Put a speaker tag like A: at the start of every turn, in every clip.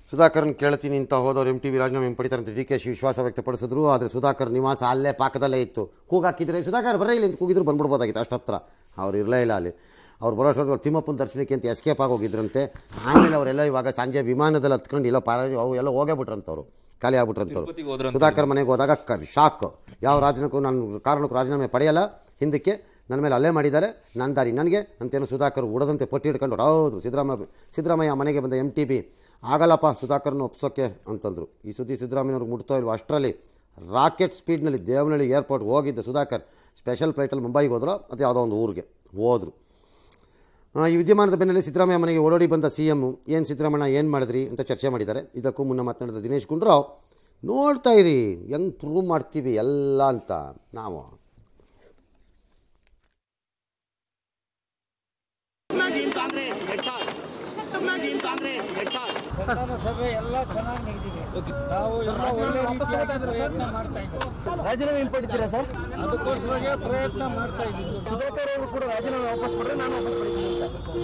A: ಸುಧಾಕರ್ನ ಕೇಳ್ತೀನಿ ಅಂತ ಹೋದವ್ರು M T V ರಾಜೀನಾಮೆ ಹಿಂಪಡಿತಾರೆ ಅಂತ ಡಿ ಕೆ ಶಿ ವಿಶ್ವಾಸ ವ್ಯಕ್ತಪಡಿಸಿದ್ರು ಆದರೆ ಸುಧಾಕರ್ ನಿವಾಸ ಅಲ್ಲೇ ಪಾಕದಲ್ಲೇ ಇತ್ತು ಕೂಗಾಕಿದ್ರೆ ಸುಧಾಕರ್ ಬರೇ ಇಲ್ಲ ಅಂತ ಕೂಗಿದ್ರು ಬಂದ್ಬಿಡ್ಬೋದಾಗಿತ್ತು ಅಷ್ಟು ಹತ್ರ ಅವ್ರು ಇರಲೇ ಇಲ್ಲ ಅಲ್ಲಿ ಅವ್ರು ಬರೋ ಅಷ್ಟೊತ್ತಿಗೆ ತಿಮ್ಮಪ್ಪನ ದರ್ಶನಕ್ಕೆ ಅಂತ ಎಸ್ಕೇಪ್ ಆಗೋಗಿದ್ರಂತೆ ಆಮೇಲೆ ಅವರೆಲ್ಲ ಇವಾಗ ಸಂಜೆ ವಿಮಾನದಲ್ಲಿ ಹತ್ಕೊಂಡು ಇಲ್ಲ ಪಾರ ಅವು ಎಲ್ಲ ಹೋಗೇ ಬಿಟ್ರಂತವ್ರು ಖಾಲಿ ಆಗ್ಬಿಟ್ರಂತವ್ರು
B: ತಿರುಪತಿಗೆ ಹೋದ್ರಂತೆ.
A: ಸುಧಾಕರ್ ಮನೆಗೆ ಹೋದಾಗ ಕ ಶಾಕ್ ಯಾವ ರಾಜನಕ್ಕೂ ನಾನು ಕಾರಣಕ್ಕೂ ರಾಜೀನಾಮೆ ಪಡೆಯಲ್ಲ ಹಿಂದಕ್ಕೆ ನನ್ನ ಮೇಲೆ ಅಲ್ಲೇ ಮಾಡಿದ್ದಾರೆ ನನ್ನ ದಾರಿ ನನಗೆ ಅಂತೇನು ಸುಧಾಕರ್ ಉಡದಂತೆ ಪಟ್ಟಿ ಹಿಡ್ಕೊಂಡು ಹೌದು ಸಿದ್ದರಾಮಯ್ಯ ಸಿದ್ದರಾಮಯ್ಯ ಮನೆಗೆ ಬಂದ ಎಮ್ ಟಿ ಬಿ ಆಗಲ್ಲಪ್ಪ ಸುಧಾಕರ್ನ ಒಪ್ಸೋಕ್ಕೆ ಅಂತಂದರು ಈ ಸುದ್ದಿ ಸಿದ್ದರಾಮಯ್ಯವ್ರಿಗೆ ಮುಟ್ತೋ ಇಲ್ವೋ ಅಷ್ಟರಲ್ಲಿ ರಾಕೆಟ್ ಸ್ಪೀಡ್ನಲ್ಲಿ ದೇವನಹಳ್ಳಿ ಏರ್ಪೋರ್ಟ್ ಹೋಗಿದ್ದ ಸುಧಾಕರ್ ಸ್ಪೆಷಲ್ ಫ್ಲೈಟಲ್ಲಿ ಮುಂಬೈಗೆ ಹೋದ್ರು ಅದು ಯಾವುದೋ ಒಂದು ಊರಿಗೆ ಹೋದರು ಆ, ಈ ವಿದ್ಯಮಾನದ ಬೆನ್ನಲ್ಲೇ ಸಿದ್ದರಾಮಯ್ಯ ಮನೆಗೆ ಓಡೋಡಿ ಬಂದ ಸಿ ಎಮ್ ಏನು ಸಿದ್ದರಾಮಯ್ಯ ಏನು ಮಾಡಿದ್ರಿ ಅಂತ ಚರ್ಚೆ ಮಾಡಿದ್ದಾರೆ ಇದಕ್ಕೂ ಮುನ್ನ ಮಾತನಾಡಿದ ದಿನೇಶ್ ಗುಂಡೂರಾವ್ ನೋಡ್ತಾ ಇರಿ ಹೆಂಗೆ ಪ್ರೂವ್ ಮಾಡ್ತೀವಿ ಎಲ್ಲ ಅಂತ ನಾವು
C: ನಜೀಮ್ ಕಾಂಗ್ರೆಸ್ ರೆಡ್ ಸಾಲ್ ನಜೀಮ್ ಕಾಂಗ್ರೆಸ್ ರೆಡ್ ಸಾಲ್
D: ಸಂಧಾನ ಸಭೆ ಎಲ್ಲ ಚೆನ್ನಾಗಿ ನಡೆದಿದೆ ನಾವು ಎಲ್ಲ ಒಳ್ಳೆ ರೀತಿಯಾಗಿ ಪ್ರಯತ್ನ ಮಾಡ್ತಾ ಇದ್ದೀವಿ
E: ರಾಜೀನಾಮೆ ಹಿಂಪಡಿತೀರಾ ಸರ್
D: ಅದಕ್ಕೋಸ್ಕರ ಪ್ರಯತ್ನ ಮಾಡ್ತಾ ಇದ್ದೀವಿ
E: ಸುಧಾಕರ್ ಅವರು ಕೂಡ ರಾಜೀನಾಮೆ ವಾಪಸ್ ಕೊಡ್ರೆ ನಾನು ವಾಪಸ್ ಪಡಿತೀನಿ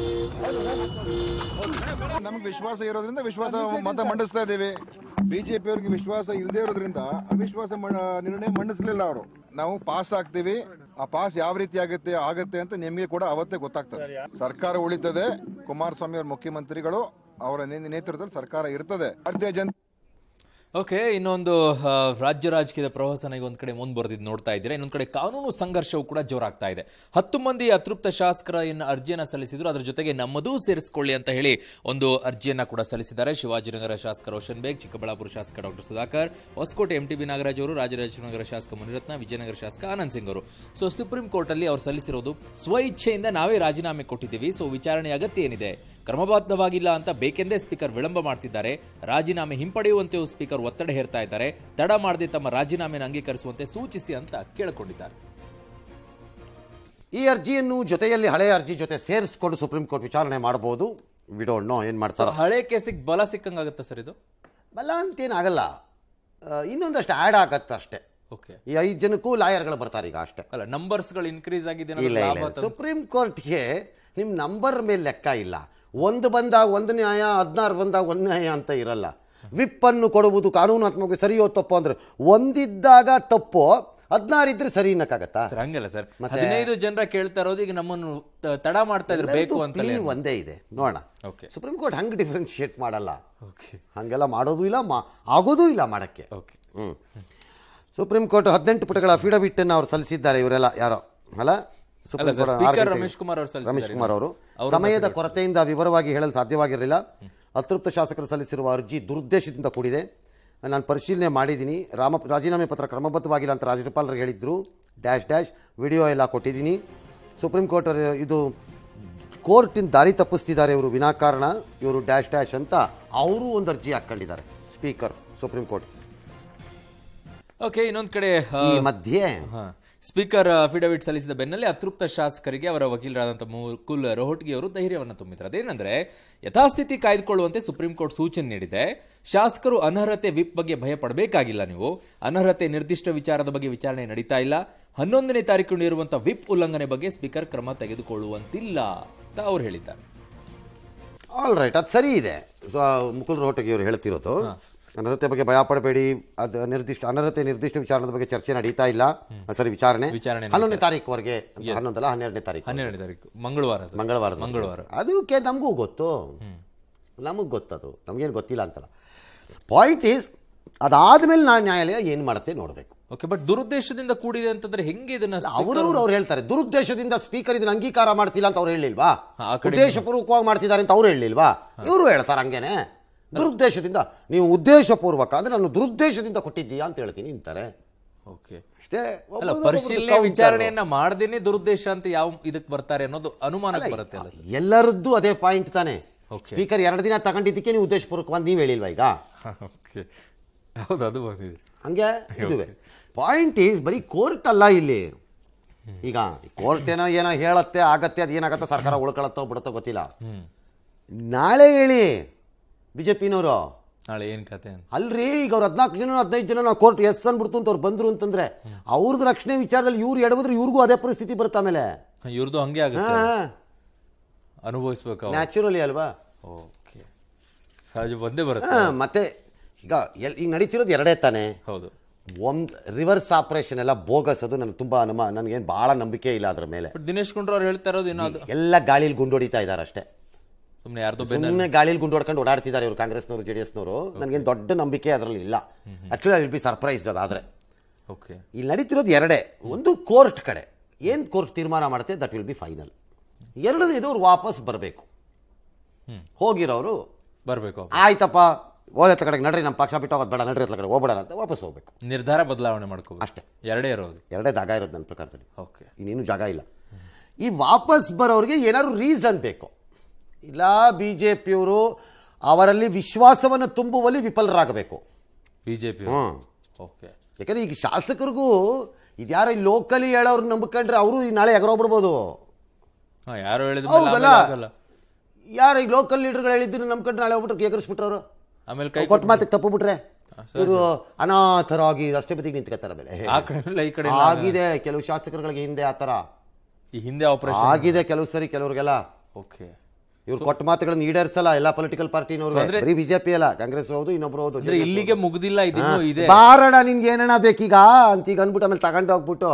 E: ಅಂತ
F: ನಮ್ಗೆ ವಿಶ್ವಾಸ ಇರೋದ್ರಿಂದ ವಿಶ್ವಾಸ ಮತ ಮಂಡಿಸ್ತಾ ಇದ್ದೀವಿ ಬಿಜೆಪಿ ಅವರಿಗೆ ವಿಶ್ವಾಸ ಇಲ್ಲದೆ ಇರೋದ್ರಿಂದ ಅವಿಶ್ವಾಸ ಮ- ನಿರ್ಣಯ ಮಂಡಿಸಲಿಲ್ಲ ಅವರು ನಾವು ಪಾಸ್ ಆಗ್ತೀವಿ ಆ ಪಾಸ್ ಯಾವ ರೀತಿ ಆಗುತ್ತೆ ಆಗತ್ತೆ ಅಂತ ನಿಮಗೆ ಕೂಡ ಅವತ್ತೇ ಗೊತ್ತಾಗ್ತದೆ ಸರ್ಕಾರ ಉಳಿತದೆ ಕುಮಾರಸ್ವಾಮಿ ಅವರ ಮುಖ್ಯಮಂತ್ರಿಗಳು ಅವರ ನೇ- ನೇತೃತ್ವದಲ್ಲಿ ಸರ್ಕಾರ ಇರ್ತದೆ ಭಾರತೀಯ ಜನತಾ
B: ಓಕೆ ಇನ್ನೊಂದು ಆ, ರಾಜ್ಯ ರಾಜಕೀಯದ ಪ್ರವಾಸನ ಈಗ ಒಂದ್ ಕಡೆ ಮುಂದುವರೆದಿದ್ದು ನೋಡ್ತಾ ಇದ್ದೀರಾ ಇನ್ನೊಂದ್ ಕಡೆ ಕಾನೂನು ಸಂಘರ್ಷವು ಕೂಡ ಜೋರಾಗ್ತಾ ಇದೆ ಹತ್ತು ಮಂದಿ ಅತೃಪ್ತ ಶಾಸಕರ ಏನು ಅರ್ಜಿಯನ್ನ ಸಲ್ಲಿಸಿದ್ರು ಅದ್ರ ಜೊತೆಗೆ ನಮ್ಮದೂ ಸೇರಿಸಿಕೊಳ್ಳಿ ಅಂತ ಹೇಳಿ ಒಂದು ಅರ್ಜಿಯನ್ನ ಕೂಡ ಸಲ್ಲಿಸಿದ್ದಾರೆ ಶಿವಾಜಿನಗರ ಶಾಸಕ ರೋಷನ್ ಬೇಗ್ ಚಿಕ್ಕಬಳ್ಳಾಪುರ ಶಾಸಕ doctor Sudhakar Hoskote M T B Nagaraj ಅವರು ರಾಜರಾಜನಗರ ಶಾಸಕ ಮುನಿರತ್ನ ವಿಜಯನಗರ ಶಾಸಕ ಆನಂದ್ ಸಿಂಗ್ ಅವರು ಸೊ ಸುಪ್ರೀಂ ಕೋರ್ಟ್ ಅಲ್ಲಿ ಅವ್ರು ಸಲ್ಲಿಸಿರೋದು ಸ್ವ ಇಚ್ಛೆಯಿಂದ ನಾವೇ ರಾಜೀನಾಮೆ ಕೊಟ್ಟಿದ್ದೀವಿ ಸೊ ವಿಚಾರಣೆ ಅಗತ್ಯ ಏನಿದೆ ಕ್ರಮಬದ್ಧವಾಗಿಲ್ಲ ಅಂತ ಬೇಕೆಂದೇ ಸ್ಪೀಕರ್ ವಿಳಂಬ ಮಾಡ್ತಿದ್ದಾರೆ ರಾಜೀನಾಮೆ ಹಿಂಪಡೆಯುವಂತೆಯೂ ಸ್ಪೀಕರ್ ಒತ್ತಡ ಹೇರ್ತಾ ಇದ್ದಾರೆ ತಡ ಮಾಡದೆ ತಮ್ಮ ರಾಜೀನಾಮೆಯನ್ನು ಅಂಗೀಕರಿಸುವಂತೆ ಸೂಚಿಸಿ ಅಂತ ಕೇಳಿಕೊಂಡಿದ್ದಾರೆ
A: ಈ ಅರ್ಜಿಯನ್ನು ಜೊತೆಯಲ್ಲಿ ಹಳೆಯ ಅರ್ಜಿ ಜೊತೆ ಸೇರಿಸ್ಕೊಂಡು ಸುಪ್ರೀಂ ಕೋರ್ಟ್ ವಿಚಾರಣೆ ಮಾಡಬಹುದು ವಿಡೋಂಟ್ ನೋ ಏನು
B: ಸೊ
A: ಮಾಡ್ತಾರೆ
B: ಹಳೆ ಕೇಸಿಗೆ ಬಲ ಸಿಕ್ಕಂಗಾಗತ್ತಾ ಸರ್ ಇದು
A: ಬಲ ಅಂತೇನಾಗಲ್ಲ ಆ, ಇನ್ನೊಂದಷ್ಟು ಆ್ಯಡ್ ಆಗತ್ತೆ ಅಷ್ಟೇ
B: ಓಕೆ
A: ಈ ಐದು ಜನಕ್ಕೂ ಲಾಯರ್ಗಳು ಬರ್ತಾರೆ ಈಗ ಅಷ್ಟೇ
B: ಅಲ್ಲ ನಂಬರ್ಸ್ಗಳು ಇನ್ಕ್ರೀಸ್ ಆಗಿದೆ ಅನ್ನೋದು
A: ಇಲ್ಲ
B: ಲಾಭ
A: ಇಲ್ಲ
B: ತಂದು-
A: ಸುಪ್ರೀಂ ಕೋರ್ಟ್ಗೆ ನಿಮ್ಮ ನಂಬರ್ ಮೇಲೆ ಲೆಕ್ಕ ಇಲ್ಲ ಒಂದು ಬಂದಾಗ ಒಂದು ನ್ಯಾಯ ಹದಿನಾರು ಬಂದಾಗ ಒಂದು ನ್ಯಾಯ ಅಂತ ಇರಲ್ಲ ವಿಪ್ಪನ್ನು ಕೊಡುವುದು ಕಾನೂನಾತ್ಮಕ ಸರಿಯೋ ತಪ್ಪು ಅಂದ್ರೆ ಒಂದಿದ್ದಾಗ ತಪ್ಪು ಹದಿನಾರು ಇದ್ರೆ ಸರಿ ಅನ್ನಕ್ಕಾಗತ್ತಾ
B: ಸರ್ ಹಂಗಲ್ಲ ಸರ್
A: ಮತ್ತೆ-
B: ಹದಿನೈದು ಜನರ ಕೇಳ್ತಾ ಇರೋದು ಈಗ ನಮ್ಮನ್ನು ತ- ತಡ ಮಾಡ್ತಾ ಇದ್ರೆ ಬೇಕು ಅಂತ
A: plea ಒಂದೇ ಇದೆ ನೋಡೋಣ
B: ಓಕೆ
A: ಸುಪ್ರೀಂ ಕೋರ್ಟ್ ಹಂಗೆ ಡಿಫ್ರೆನ್ಶಿಯೇಟ್ ಮಾಡಲ್ಲ
B: ಓಕೆ
A: ಹಾಗೆಲ್ಲ ಮಾಡೋದು ಇಲ್ಲ ಮಾ ಆಗೋದೂ ಇಲ್ಲ ಮಾಡೋಕ್ಕೆ
B: ಓಕೆ
A: ಹ್ಮ್ ಸುಪ್ರೀಂ ಕೋರ್ಟ್ ಹದಿನೆಂಟು ಪುಟಗಳ ಅಫಿಡವಿಟ್ ಅನ್ನು ಅವ್ರು ಸಲ್ಲಿಸಿದ್ದಾರೆ ಇವರೆಲ್ಲ ಯಾರೋ ಅಲ್ಲ ಸುಪ್ರೀಂ
B: ಅಲ್ಲ ಸರ್,
A: ಕೋರ್ಟ್
B: ಸ್ಪೀಕರ್
A: ಆರು ಗಂಟೆಗೆ-
B: ರಮೇಶ್ ಕುಮಾರ್ ಅವರು ಸಲ್ಲಿಸಿದ್ದಾರೆ
A: ರಮೇಶ್ ಕುಮಾರ್ ಅವರು
B: ಅವ್ರ
A: ಸಮಯದ ಕೊರತೆಯಿಂದ ವಿವರವಾಗಿ ಹೇಳಲು ಸಾಧ್ಯವಾಗಿರಲಿಲ್ಲ ಅತೃಪ್ತ ಶಾಸಕರು ಸಲ್ಲಿಸಿರುವ ಅರ್ಜಿ ದುರುದ್ದೇಶದಿಂದ ಕೂಡಿದೆ ನಾನು ಪರಿಶೀಲನೆ ಮಾಡಿದ್ದೀನಿ ರಾಮ ರಾಜೀನಾಮೆ ಪತ್ರ ಕ್ರಮಬದ್ಧವಾಗಿಲ್ಲ ಅಂತ ರಾಜ್ಯಪಾಲರಿಗೆ ಹೇಳಿದ್ರು ಡ್ಯಾಶ್ ಡ್ಯಾಶ್ ವಿಡಿಯೋ ಎಲ್ಲ ಕೊಟ್ಟಿದ್ದೀನಿ ಸುಪ್ರೀಂ ಕೋರ್ಟ್ ಅವ್ರು ಇದು ಕೋರ್ಟಿನ ದಾರಿ ತಪ್ಪಿಸ್ತಿದ್ದಾರೆ ಇವರು ವಿನಾಕಾರಣ ಇವರು ಡ್ಯಾಶ್ ಡ್ಯಾಶ್ ಅಂತ ಅವರು ಒಂದು ಅರ್ಜಿ ಹಾಕ್ಕೊಂಡಿದ್ದಾರೆ ಸ್ಪೀಕರ್ ಸುಪ್ರೀಂ ಕೋರ್ಟ್
B: ಓಕೆ ಇನ್ನೊಂದ್ ಕಡೆ ಆ,
A: ಈ ಮಧ್ಯೆ
B: ಹಾ. ಸ್ಪೀಕರ್ ಅಫಿಡವಿಟ್ ಸಲ್ಲಿಸಿದ ಬೆನ್ನಲ್ಲೇ ಅತೃಪ್ತ ಶಾಸಕರಿಗೆ ಅವರ ವಕೀಲರಾದಂತಹ ಮುಕುಲ್ ರೋಹಟ್ಗಿ ಅವರು ಧೈರ್ಯವನ್ನು ತುಂಬಿದ್ದಾರೆ ಅದೇನೆಂದ್ರೆ ಯಥಾಸ್ಥಿತಿ ಕಾಯ್ದುಕೊಳ್ಳುವಂತೆ ಸುಪ್ರೀಂ ಕೋರ್ಟ್ ಸೂಚನೆ ನೀಡಿದೆ ಶಾಸಕರು ಅನರ್ಹತೆ ವಿಪ್ ಬಗ್ಗೆ ಭಯ ಪಡಬೇಕಾಗಿಲ್ಲ ನೀವು ಅನರ್ಹತೆ ನಿರ್ದಿಷ್ಟ ವಿಚಾರದ ಬಗ್ಗೆ ವಿಚಾರಣೆ ನಡೀತಾ ಇಲ್ಲ ಹನ್ನೊಂದನೇ ತಾರೀಕು ನೀಡುವಂತಹ ವಿಪ್ ಉಲ್ಲಂಘನೆ ಬಗ್ಗೆ ಸ್ಪೀಕರ್ ಕ್ರಮ ತೆಗೆದುಕೊಳ್ಳುವಂತಿಲ್ಲ ಅಂತ ಅವ್ರು ಹೇಳಿದ್ದಾರೆ
A: ಆಲ್ ರೈಟ್ ಅದು ಸರಿ ಇದೆ ಸೊ ಮುಕುಲ್ ರೋಹಟಗಿ ಅವರು ಹೇಳ್ತಿರೋದು ಅನರ್ಹತೆ ಬಗ್ಗೆ ಭಯ ಪಡಬೇಡಿ ಅದು ನಿರ್ದಿಷ್ಟ ಅನರ್ಹತೆ ನಿರ್ದಿಷ್ಟ ವಿಚಾರಣದ ಬಗ್ಗೆ ಚರ್ಚೆ ನಡೀತಾ ಇಲ್ಲ ಸರಿ ವಿಚಾರಣೆ
B: ವಿಚಾರಣೆ
A: ಹನ್ನೊಂದನೇ ತಾರೀಕುವರೆಗೆ ಹನ್ನೊಂದಲ್ಲ ಹನ್ನೆರಡನೇ ತಾರೀಕು
B: ಹನ್ನೆರಡನೇ ತಾರೀಕು ಮಂಗಳವಾರ ಸರ್.
A: ಮಂಗಳವಾರ
B: ಮಂಗಳವಾರ
A: ಅದಕ್ಕೆ ನಮಗೂ ಗೊತ್ತು ನಮಗೆ ಗೊತ್ತದು ನಮಗೇನು ಗೊತ್ತಿಲ್ಲ ಅಂತಲ್ಲ ಪಾಯಿಂಟ್ ಈಸ್ ಅದಾದ್ಮೇಲೆ ನಾನು ನ್ಯಾಯಾಲಯ ಏನು ಮಾಡುತ್ತೆ ನೋಡಬೇಕು
B: ಓಕೆ ಬಟ್ ದುರುದ್ದೇಶದಿಂದ ಕೂಡಿದೆ ಅಂತಂದ್ರೆ ಹೆಂಗೆ ಇದನ್ನ speaker-
A: ಅವರವರು ಅವ್ರು ಹೇಳ್ತಾರೆ ದುರುದ್ದೇಶದಿಂದ ಸ್ಪೀಕರ್ ಇದನ್ನ ಅಂಗೀಕಾರ ಮಾಡ್ತಿಲ್ಲ ಅಂತ ಅವ್ರು ಹೇಳಿಲ್ವಾ
B: ಹಾ, ಆ ಕಡೆ-
A: ಉದ್ದೇಶಪೂರ್ವಕವಾಗಿ ಮಾಡ್ತಿದ್ದಾರೆ ಅಂತ ಅವ್ರು ಹೇಳಿಲ್ವಾ ಇವರು ಹೇಳ್ತಾರೆ ಹಂಗೇನೆ ದುರುದ್ದೇಶದಿಂದ ನೀವು ಉದ್ದೇಶಪೂರ್ವಕ ಅಂದ್ರೆ ನಾನು ದುರುದ್ದೇಶದಿಂದ ಕೊಟ್ಟಿದ್ದೀಯಾ ಅಂತ ಹೇಳ್ತೀನಿ ಅಂತಾರೆ
B: ಓಕೆ
A: ಅಷ್ಟೇ
B: ಅಲ್ಲ
A: ಒಬ್ರದ್ದು
B: ಪರಿಶೀಲನೆ
A: ಒಬ್ರದ್ದು counter.
B: ವಿಚಾರಣೆಯನ್ನ ಮಾಡದೇನೆ ದುರುದ್ದೇಶ ಅಂತ ಯಾವ ಇದಕ್ಕೆ ಬರ್ತಾರೆ ಅನ್ನೋದು ಅನುಮಾನಕ್ಕೆ ಬರುತ್ತೆ ಅಲ್ಲ ಸರ್?
A: ಎಲ್ಲರದ್ದು ಅದೇ ಪಾಯಿಂಟ್ ತಾನೆ
B: Okay.
A: ಸ್ಪೀಕರ್ ಎರಡು ದಿನ ತಗೊಂಡಿದ್ದಕ್ಕೆ ನೀವು ಉದ್ದೇಶಪೂರ್ವಕವಾಗಿ ನೀವು ಹೇಳಿಲ್ವಾ ಈಗ
B: ಓಕೆ ಹೌದು ಅದು ಬಂದಿದೆ
A: ಹಂಗೆ ಇದುವೆ ಪಾಯಿಂಟ್ ಈಸ್ ಬರೀ ಕೋರ್ಟ್ ಅಲ್ಲ ಇಲ್ಲಿ ಈಗ ಕೋರ್ಟ್ ಏನೋ ಏನೋ ಹೇಳತ್ತೆ ಆಗತ್ತೆ ಅದು ಏನಾಗತ್ತೋ ಸರ್ಕಾರ ಉಳ್ಕೊಳತ್ತೋ ಬಿಡುತ್ತೋ ಗೊತ್ತಿಲ್ಲ ನಾಳೆ ಹೇಳಿ ಬಿಜೆಪಿನವರು
B: ನಾಳೆ ಏನ್ ಕತೆ ಅಂತ
A: ಅಲ್ರಿ ಈಗ ಅವ್ರು ಹದಿನಾಲ್ಕು ಜನ ಹದಿನೈದು ಜನ ನಾವು ಕೋರ್ಟ್ ಎಸ್ ಅನ್ಬಿಡ್ತು ಅಂತ ಅವ್ರು ಬಂದ್ರು ಅಂತಂದ್ರೆ ಅವ್ರದ್ದು ರಕ್ಷಣೆ ವಿಚಾರದಲ್ಲಿ ಇವ್ರು ಎಡವಿದ್ರೆ ಇವ್ರಿಗೂ ಅದೇ ಪರಿಸ್ಥಿತಿ ಬರುತ್ತೆ ಆಮೇಲೆ
B: ಇವ್ರದ್ದು ಹಂಗೆ ಆಗುತ್ತೆ ಅನುಭವಿಸ್ಬೇಕು ಅವ್ರು.
A: ನ್ಯಾಚುರಲಿ ಅಲ್ವಾ
B: ಓಕೆ ಸಹಜ ಬಂದೇ ಬರುತ್ತೆ
A: ಹಾ, ಮತ್ತೆ ಈಗ ಎಲ್ ಈಗ ನಡೀತಿರೋದು ಎರಡೇ ತಾನೇ
B: ಹೌದು
A: ಒಂದು ರಿವರ್ಸ್ ಆಪರೇಷನ್ ಎಲ್ಲ ಬೋಗಸ್ ಅದು ನನಗೆ ತುಂಬ ನಮ್ಮ ನನಗೇನು ಭಾಳ ನಂಬಿಕೆ ಇಲ್ಲ ಅದ್ರ ಮೇಲೆ
B: ಬಟ್ ದಿನೇಶ್ ಗುಂಡ್ರು ಅವ್ರು ಹೇಳ್ತಾ ಇರೋದು ಏನೋ ಅದು
A: ಎಲ್ಲ ಗಾಳಿಲಿ ಗುಂಡೊಡಿತಾ ಇದ್ದಾರೆ ಅಷ್ಟೇ
B: ಸುಮ್ಮನೆ ಯಾರ್ದೋ ಬೆನ್ನ
A: ಸುಮ್ಮನೆ ಗಾಳಿಲಿ ಗುಂಡು ಹೊಡ್ಕೊಂಡು ಓಡಾಡ್ತಿದ್ದಾರೆ ಇವರು ಕಾಂಗ್ರೆಸ್ನವರು ಜೆ ಡಿ ಎಸ್ನವರು ನನಗೇನು ದೊಡ್ಡ ನಂಬಿಕೆ ಅದರಲ್ಲಿ ಇಲ್ಲ actually I will be surprised ಅದಾದರೆ
B: ಓಕೆ
A: ಇಲ್ಲಿ ನಡೀತಿರೋದು ಎರಡೇ ಒಂದು ಕೋರ್ಟ್ ಕಡೆ ಏನು ಕೋರ್ಟ್ ತೀರ್ಮಾನ ಮಾಡುತ್ತೆ ದಟ್ ವಿಲ್ ಬಿ ಫೈನಲ್ ಎರಡನೇದು ಅವ್ರು ವಾಪಸ್ ಬರಬೇಕು ಹೋಗಿರೋರು
B: ಬರ್ಬೇಕು
A: ಆಯ್ತಪ್ಪ ಓಲೆ ಕಡೆಗೆ ನಡ್ರಿ ನಮ್ಮ ಪಕ್ಷ ಬಿಟ್ಟು ಹೋಗೋದು ಬೇಡ ನಡ್ರಿ ಹತ್ರ ಕಡೆ ಹೋಗ್ಬೇಡ ಅಂತ ವಾಪಸ್ ಹೋಗ್ಬೇಕು
B: ನಿರ್ಧಾರ ಬದಲಾವಣೆ ಮಾಡ್ಕೋಬೇಕು
A: ಅಷ್ಟೇ.
B: ಎರಡೇ ಇರೋದು
A: ಎರಡೇ ಜಾಗ ಇರೋದು ನನ್ನ ಪ್ರಕಾರದಲ್ಲಿ
B: ಓಕೆ
A: ಇನ್ನೇನು ಜಾಗ ಇಲ್ಲ ಈ ವಾಪಸ್ ಬರೋರಿಗೆ ಏನಾದ್ರು ರೀಸನ್ ಬೇಕು ಇಲ್ಲ ಬಿ ಜೆ ಪಿಯವರು ಅವರಲ್ಲಿ ವಿಶ್ವಾಸವನ್ನು ತುಂಬುವಲ್ಲಿ ವಿಫಲರಾಗಬೇಕು
B: ಬಿಜೆಪಿ
A: ಹ್ಞೂ
B: ಓಕೆ
A: ಯಾಕಂದ್ರೆ ಈಗ ಶಾಸಕರಿಗೂ ಇದ್ಯಾರೋ ಈ ಲೋಕಲಿ ಹೇಳೋರು ನಂಬ್ಕೊಂಡ್ರೆ ಅವರು ನಾಳೆ ಎಗರೋಗ್ಬಿಡ್ಬೋದು
B: ಹಾ ಯಾರು ಹೇಳಿದ
A: ಹೌದಲ್ಲ
B: ಆಗಲ್ಲ
A: ಯಾರು ಈ ಲೋಕಲ್ ಲೀಡರ್ಗಳು ಹೇಳಿದ್ರು ನಂಬ್ಕೊಂಡ್ರೆ ನಾಳೆ ಹೋಗ್ಬಿಟ್ರೆ ಎಗರಿಸ್ಬಿಟ್ರವ್ರು
B: ಆಮೇಲೆ ಕೈ
A: ಕೊಟ್ಟ ಮಾತಿಗೆ ತಪ್ಪು ಬಿಟ್ರೆ ಇವರು ಅನಾಥರಾಗಿ ರಸ್ತೆ ಬದಿಗೆ ನಿಂತ್ಕೊತಾರೆ ಆಮೇಲೆ
B: ಆ ಕಡೆ ಇಲ್ಲ ಈ ಕಡೆ ಇಲ್ಲ.
A: ಆಗಿದೆ ಕೆಲವು ಶಾಸಕರುಗಳಿಗೆ ಹಿಂದೆ ಆ ಥರ
B: ಈ ಹಿಂದೆ ಆಪರೇಷನ್
A: ಆಗಿದೆ ಕೆಲವು ಸರಿ ಕೆಲವ್ರಿಗೆಲ್ಲ
B: ಓಕೆ
A: ಇವ್ರು ಕೊಟ್ಟ ಮಾತುಗಳನ್ನು ಈಡೇರಿಸಲ್ಲ ಎಲ್ಲ ಪೊಲಿಟಿಕಲ್ ಪಾರ್ಟಿನವರು
B: ಅಂದ್ರೆ-
A: ಬರೀ ಬಿಜೆಪಿ ಅಲ್ಲ ಕಾಂಗ್ರೆಸ್ ಹೌದು ಇನ್ನೊಬ್ರು ಹೌದು
B: ಅಂದ್ರೆ ಇಲ್ಲಿಗೆ ಮುಗ್ದಿಲ್ಲ ಇದಿನ್ನೂ ಇದೆ
A: ಬಾರಣ ನಿನ್ಗೆ ಏನಣ್ಣ ಬೇಕೀಗ ಅಂತ ಈಗ ಅನ್ಬಿಟ್ಟು ಆಮೇಲೆ ತಗೊಂಡು ಹೋಗ್ಬಿಟ್ಟು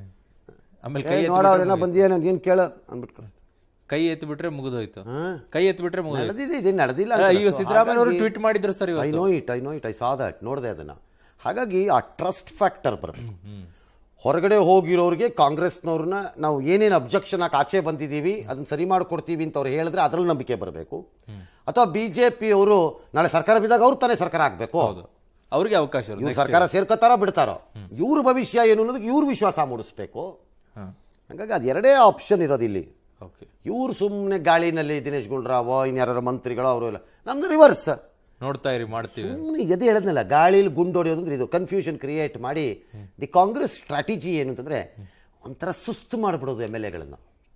B: ಆಮೇಲೆ ಕೈ ಎತ್ತಿ
A: ನೋಡೋರೇನ ಬಂದಿಯ ಏನು ಕೇಳು ಅನ್ಬಿಟ್ಟು ಕಳ್ಸ್ತಾರೆ.
B: ಕೈ ಎತ್ತಿ ಬಿಟ್ರೆ ಮುಗಿದೋಯ್ತು
A: ಹಾ?
B: ಕೈ ಎತ್ತಿ ಬಿಟ್ರೆ ಮುಗಿದೋಯ್ತು
A: ನಡೆದಿದೆ ಇದು ನಡೆದಿಲ್ಲ
B: ಅಲ್ಲ,
A: ಅಂತ
B: ಈಗ
A: So
B: ಸಿದ್ದರಾಮಯ್ಯ ಅವರು
A: ಹಾಗಾಗಿ-
B: ಟ್ವೀಟ್ ಮಾಡಿದ್ರು ಸರ್
A: ಐ
B: ಇವತ್ತು
A: know it I know it I saw that ನೋಡಿದೆ ಅದನ್ನ ಹಾಗಾಗಿ ಆ ಟ್ರಸ್ಟ್ ಫ್ಯಾಕ್ಟರ್ ಬರಬೇಕು ಹೊರಗಡೆ ಹೋಗಿರೋರಿಗೆ ಕಾಂಗ್ರೆಸ್ನವ್ರನ್ನ ನಾವು ಏನೇನು ಅಬ್ಜೆಕ್ಷನ್ ಹಾಕಿ ಆಚೆ ಬಂದಿದ್ದೀವಿ ಅದನ್ನ ಸರಿ ಮಾಡ್ಕೊಡ್ತೀವಿ ಅಂತ ಅವ್ರು ಹೇಳಿದ್ರೆ ಅದ್ರಲ್ಲಿ ನಂಬಿಕೆ ಬರಬೇಕು ಅಥವಾ ಬಿ ಜೆ ಅವರು ನಾಳೆ ಸರ್ಕಾರ ಬಿದ್ದಾಗ ಅವ್ರು ತಾನೇ ಸರ್ಕಾರ ಆಗಬೇಕು
B: ಹೌದು ಅವ್ರಿಗೆ ಅವಕಾಶ ಇರೋದು
A: ಇವ್ರು
B: next
A: ಸರ್ಕಾರ ಸೇರ್ಕೋತಾರೋ ಬಿಡ್ತಾರೋ ಇವ್ರ ಭವಿಷ್ಯ ಏನು ಅನ್ನೋದಕ್ಕೆ ಇವ್ರ ವಿಶ್ವಾಸ ಮೂಡಿಸ್ಬೇಕು
B: ಹಾ
A: ಹಾಗಾಗಿ ಅದು ಎರಡೇ ಆಪ್ಷನ್ ಇರೋದು ಇಲ್ಲಿ
B: ಓಕೆ
A: ಇವ್ರು ಸುಮ್ಮನೆ ಗಾಳಿನಲ್ಲಿ ದಿನೇಶ್ ಗುಂಡ್ರಾವೋ ಇನ್ಯಾರ ಮಂತ್ರಿಗಳು ಅವರು ಇಲ್ಲ ನಮ್ದು ರಿವರ್ಸ್
B: ನೋಡ್ತಾ ಇರಿ ಮಾಡ್ತೀವಿ
A: ಸುಮ್ಮನೆ ಎದೆ ಹೇಳದ್ನಲ್ಲ ಗಾಳಿಲಿ ಗುಂಡು ಹೊಡೆಯೋದು ಅಂದ್ರೆ ಇದು ಕನ್ಫ್ಯೂಷನ್ ಕ್ರಿಯೇಟ್ ಮಾಡಿ ದಿ ಕಾಂಗ್ರೆಸ್ ಸ್ಟ್ರಾಟಜಿ ಏನು ಅಂತಂದ್ರೆ ಒಂಥರ ಸುಸ್ತು ಮಾಡಿಬಿಡೋದು ಎಮ್ ಎಲ್ ಎಗಳನ್ನು